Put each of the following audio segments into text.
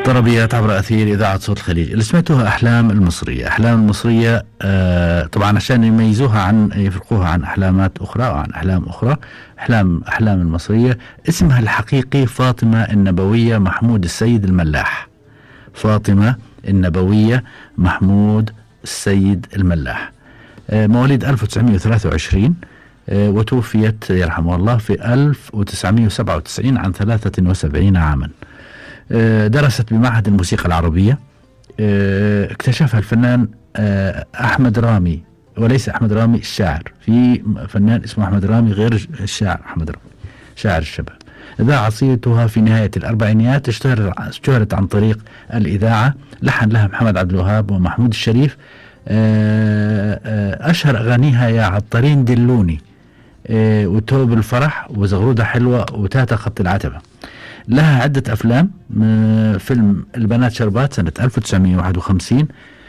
طربيات عبر أثير إذاعة صوت الخليج اللي سمعتوها أحلام المصرية أحلام المصرية آه طبعا عشان يميزوها عن يفرقوها عن أحلامات أخرى أو عن أحلام أخرى أحلام أحلام المصرية اسمها الحقيقي فاطمة النبوية محمود السيد الملاح فاطمة النبوية محمود السيد الملاح آه مواليد 1923 آه وتوفيت يرحمه الله في 1997 عن 73 عاما آه، درست بمعهد الموسيقى العربية آه، اكتشفها الفنان آه، أحمد رامي وليس أحمد رامي الشاعر في فنان اسمه أحمد رامي غير الشاعر أحمد رامي شاعر الشباب ذاع صيتها في نهاية الأربعينيات اشتهرت عن طريق الإذاعة لحن لها محمد عبد الوهاب ومحمود الشريف أشهر أغانيها يا عطارين دلوني وتوب الفرح وزغرودة حلوة وتاتا خط العتبة لها عدة أفلام فيلم البنات شربات سنة 1951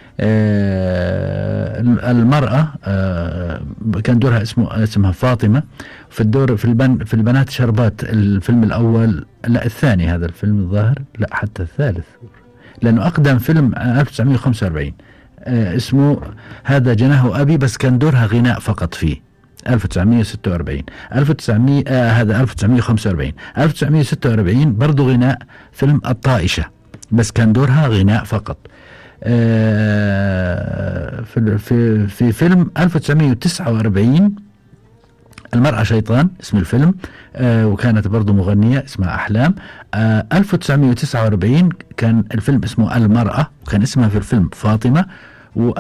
آه المرأة آه كان دورها اسمه اسمها فاطمة في الدور في البن في البنات شربات الفيلم الأول لا الثاني هذا الفيلم الظاهر لا حتى الثالث لأنه أقدم فيلم 1945 آه اسمه هذا جناه أبي بس كان دورها غناء فقط فيه 1946 1900 آه هذا 1945 1946 برضو غناء فيلم الطائشة بس كان دورها غناء فقط آه في, في, في فيلم 1949 المرأة شيطان اسم الفيلم آه وكانت برضو مغنية اسمها أحلام آه 1949 كان الفيلم اسمه المرأة وكان اسمها في الفيلم فاطمة و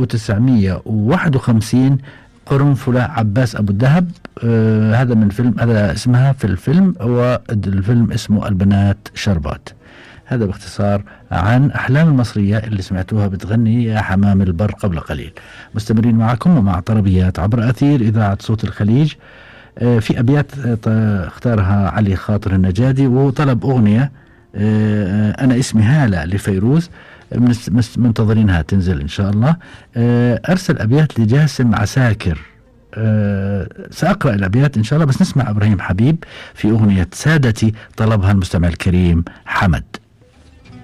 1951 قرنفلة عباس أبو الدهب آه هذا من فيلم هذا اسمها في الفيلم والفيلم اسمه البنات شربات هذا باختصار عن أحلام المصرية اللي سمعتوها بتغني يا حمام البر قبل قليل مستمرين معكم ومع طربيات عبر أثير إذاعة صوت الخليج آه في أبيات آه اختارها علي خاطر النجادي وطلب أغنية آه أنا اسمي هالة لفيروز منتظرينها تنزل إن شاء الله أرسل أبيات لجاسم عساكر أه سأقرأ الأبيات إن شاء الله بس نسمع إبراهيم حبيب في أغنية سادتي طلبها المستمع الكريم حمد